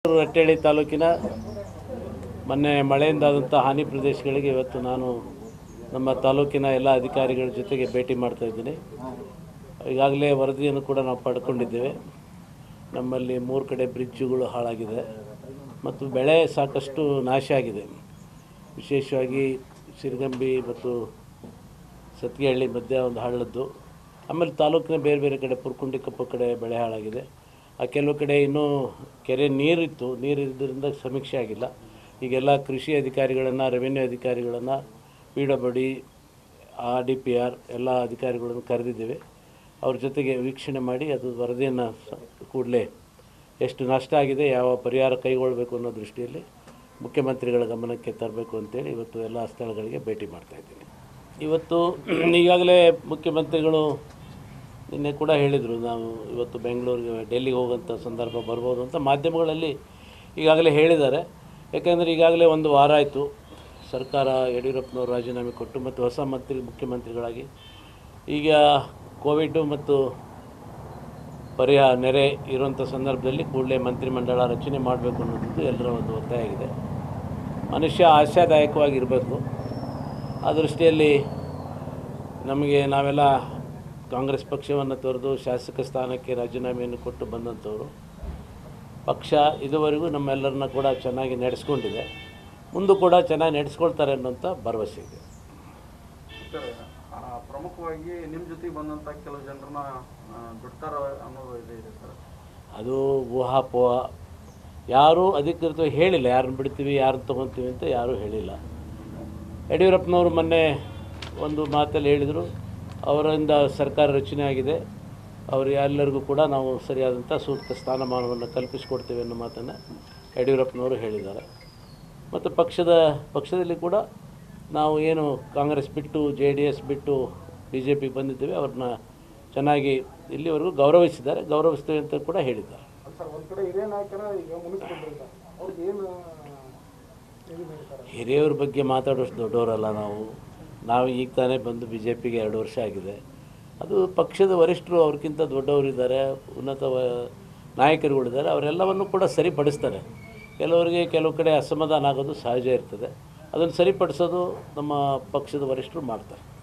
ರಟ್ಟೇಳಿ ತಾಲೂಕಿನ ಮೊನ್ನೆ ಮಳೆಯಿಂದಾದಂಥ ಹಾನಿ ಪ್ರದೇಶಗಳಿಗೆ ಇವತ್ತು ನಾನು ನಮ್ಮ ತಾಲೂಕಿನ ಎಲ್ಲ ಅಧಿಕಾರಿಗಳ ಜೊತೆಗೆ ಭೇಟಿ ಮಾಡ್ತಾ ಇದ್ದೀನಿ ಈಗಾಗಲೇ ವರದಿಯನ್ನು ಕೂಡ ನಾವು ಪಡ್ಕೊಂಡಿದ್ದೇವೆ ನಮ್ಮಲ್ಲಿ ಮೂರು ಕಡೆ ಬ್ರಿಡ್ಜುಗಳು ಹಾಳಾಗಿದೆ ಮತ್ತು ಬೆಳೆ ಸಾಕಷ್ಟು ನಾಶ ಆಗಿದೆ ವಿಶೇಷವಾಗಿ ಸಿರಗಂಬಿ ಮತ್ತು ಸತ್ಗೆಹಳ್ಳಿ ಮಧ್ಯ ಒಂದು ಹಳ್ಳದ್ದು ಆಮೇಲೆ ತಾಲೂಕಿನ ಬೇರೆ ಬೇರೆ ಕಡೆ ಪುರ್ಕುಂಡಿ ಕಪ್ಪು ಕಡೆ ಬೆಳೆ ಹಾಳಾಗಿದೆ ಆ ಕೆಲವು ಕಡೆ ಇನ್ನೂ ಕೆರೆ ನೀರಿತ್ತು ನೀರಿದ್ದರಿಂದ ಸಮೀಕ್ಷೆ ಆಗಿಲ್ಲ ಈಗೆಲ್ಲ ಕೃಷಿ ಅಧಿಕಾರಿಗಳನ್ನು ರೆವೆನ್ಯೂ ಅಧಿಕಾರಿಗಳನ್ನು P W D R D P R ಎಲ್ಲ ಅಧಿಕಾರಿಗಳನ್ನು ಕರೆದಿದ್ದೇವೆ ಅವ್ರ ಜೊತೆಗೆ ವೀಕ್ಷಣೆ ಮಾಡಿ ಅದು ವರದಿಯನ್ನು ಕೂಡಲೇ ಎಷ್ಟು ನಷ್ಟ ಆಗಿದೆ ಯಾವ ಪರಿಹಾರ ಕೈಗೊಳ್ಳಬೇಕು ಅನ್ನೋ ದೃಷ್ಟಿಯಲ್ಲಿ ಮುಖ್ಯಮಂತ್ರಿಗಳ ಗಮನಕ್ಕೆ ತರಬೇಕು ಅಂತೇಳಿ ಇವತ್ತು ಎಲ್ಲ ಸ್ಥಳಗಳಿಗೆ ಭೇಟಿ ಮಾಡ್ತಾ ಇದ್ದೀನಿ ಇವತ್ತು ಈಗಾಗಲೇ ಮುಖ್ಯಮಂತ್ರಿಗಳು ನಿನ್ನೆ ಕೂಡ ಹೇಳಿದರು ನಾವು ಇವತ್ತು ಬೆಂಗಳೂರಿಗೆ ಡೆಲ್ಲಿಗೆ ಹೋಗೋಂಥ ಸಂದರ್ಭ ಬರ್ಬೋದು ಅಂತ ಮಾಧ್ಯಮಗಳಲ್ಲಿ ಈಗಾಗಲೇ ಹೇಳಿದ್ದಾರೆ ಯಾಕೆಂದರೆ ಈಗಾಗಲೇ ಒಂದು ವಾರ ಆಯಿತು ಸರ್ಕಾರ ಯಡಿಯೂರಪ್ಪನವರು ರಾಜೀನಾಮೆ ಕೊಟ್ಟು ಮತ್ತು ಹೊಸ ಮಂತ್ರಿ ಮುಖ್ಯಮಂತ್ರಿಗಳಾಗಿ ಈಗ ಕೋವಿಡ್ಡು ಮತ್ತು ಪರಿಹಾರ ನೆರೆ ಇರುವಂಥ ಸಂದರ್ಭದಲ್ಲಿ ಕೂಡಲೇ ಮಂತ್ರಿಮಂಡಲ ರಚನೆ ಮಾಡಬೇಕು ಅನ್ನೋದು ಎಲ್ಲರ ಒಂದು ಒತ್ತಾಯ ಆಗಿದೆ ಮನುಷ್ಯ ಆಶಾದಾಯಕವಾಗಿರಬೇಕು ಆ ದೃಷ್ಟಿಯಲ್ಲಿ ನಮಗೆ ನಾವೆಲ್ಲ ಕಾಂಗ್ರೆಸ್ ಪಕ್ಷವನ್ನು ತೊರೆದು ಶಾಸಕ ಸ್ಥಾನಕ್ಕೆ ರಾಜೀನಾಮೆಯನ್ನು ಕೊಟ್ಟು ಬಂದಂಥವರು ಪಕ್ಷ ಇದುವರೆಗೂ ನಮ್ಮೆಲ್ಲರನ್ನ ಕೂಡ ಚೆನ್ನಾಗಿ ನಡೆಸ್ಕೊಂಡಿದೆ ಮುಂದೂ ಕೂಡ ಚೆನ್ನಾಗಿ ನಡೆಸ್ಕೊಳ್ತಾರೆ ಅನ್ನೋಂಥ ಭರವಸೆ ಇದೆ ಸರ್ ಆ, ಪ್ರಮುಖವಾಗಿ ನಿಮ್ಮ ಜೊತೆಗೆ ಬಂದಂಥ ಕೆಲವು ಜನರನ್ನ ಆ, ಬಿಡ್ತಾರ ಅನ್ನೋದು ಇದು ಇದೆ ಸರ್ ಅದು ಊಹಾಪೋಹ ಯಾರೂ ಅಧಿಕೃತವಾಗಿ ಹೇಳಿಲ್ಲ ಯಾರನ್ನ ಬಿಡ್ತೀವಿ ಯಾರನ್ನ ತೊಗೊತೀವಿ ಅಂತ ಯಾರೂ ಹೇಳಿಲ್ಲ ಯಡಿಯೂರಪ್ಪನವರು ಮೊನ್ನೆ ಒಂದು ಮಾತಲ್ಲಿ ಹೇಳಿದರು ಅವರಿಂದ ಸರ್ಕಾರ ರಚನೆ ಆಗಿದೆ ಅವರು ಎಲ್ಲರಿಗೂ ಕೂಡ ನಾವು ಸರಿಯಾದಂಥ ಸೂಕ್ತ ಸ್ಥಾನಮಾನವನ್ನು ಕಲ್ಪಿಸಿಕೊಡ್ತೇವೆ ಅನ್ನೋ ಮಾತನ್ನು ಯಡಿಯೂರಪ್ಪನವರು ಹೇಳಿದ್ದಾರೆ ಮತ್ತು ಪಕ್ಷದ ಪಕ್ಷದಲ್ಲಿ ಕೂಡ ನಾವು ಏನು ಕಾಂಗ್ರೆಸ್ ಬಿಟ್ಟು ಜೆ ಡಿ ಎಸ್ ಬಿಟ್ಟು ಬಿ ಜೆ ಪಿಗೆ ಬಂದಿದ್ದೇವೆ ಅವ್ರನ್ನ ಚೆನ್ನಾಗಿ ಇಲ್ಲಿವರೆಗೂ ಗೌರವಿಸಿದ್ದಾರೆ ಗೌರವಿಸ್ತೇವೆ ಅಂತ ಕೂಡ ಹೇಳಿದ್ದಾರೆ ಸರ್ ಒಂದ್ ಕಡೆ ಹಿರಿಯ ನಾಯಕರ ಈಗ ಮುನಿಸ್ಕೊಂಡಿದ್ದಾರೆ ಅವ್ರಿಗೆ ಏನು ಇದು ಹೇಳ್ತಾರೆ ಹಿರಿಯವ್ರ ಬಗ್ಗೆ ಮಾತಾಡೋಷ್ಟು ದೊಡ್ಡವರಲ್ಲ ನಾವು ನಾವು ಈಗ ತಾನೇ ಬಂದು ಬಿ ಜೆ ಪಿಗೆ ಎರಡು ವರ್ಷ ಆಗಿದೆ ಅದು ಪಕ್ಷದ ವರಿಷ್ಠರು ಅವ್ರಿಗಿಂತ ದೊಡ್ಡವರಿದ್ದಾರೆ ಉನ್ನತ ವ ನಾಯಕರುಗಳಿದ್ದಾರೆ ಅವರೆಲ್ಲವನ್ನು ಕೂಡ ಸರಿಪಡಿಸ್ತಾರೆ ಕೆಲವರಿಗೆ ಕೆಲವು ಕಡೆ ಅಸಮಾಧಾನ ಆಗೋದು ಸಹಜ ಇರ್ತದೆ ಅದನ್ನು ಸರಿಪಡಿಸೋದು ನಮ್ಮ ಪಕ್ಷದ ವರಿಷ್ಠರು ಮಾಡ್ತಾರೆ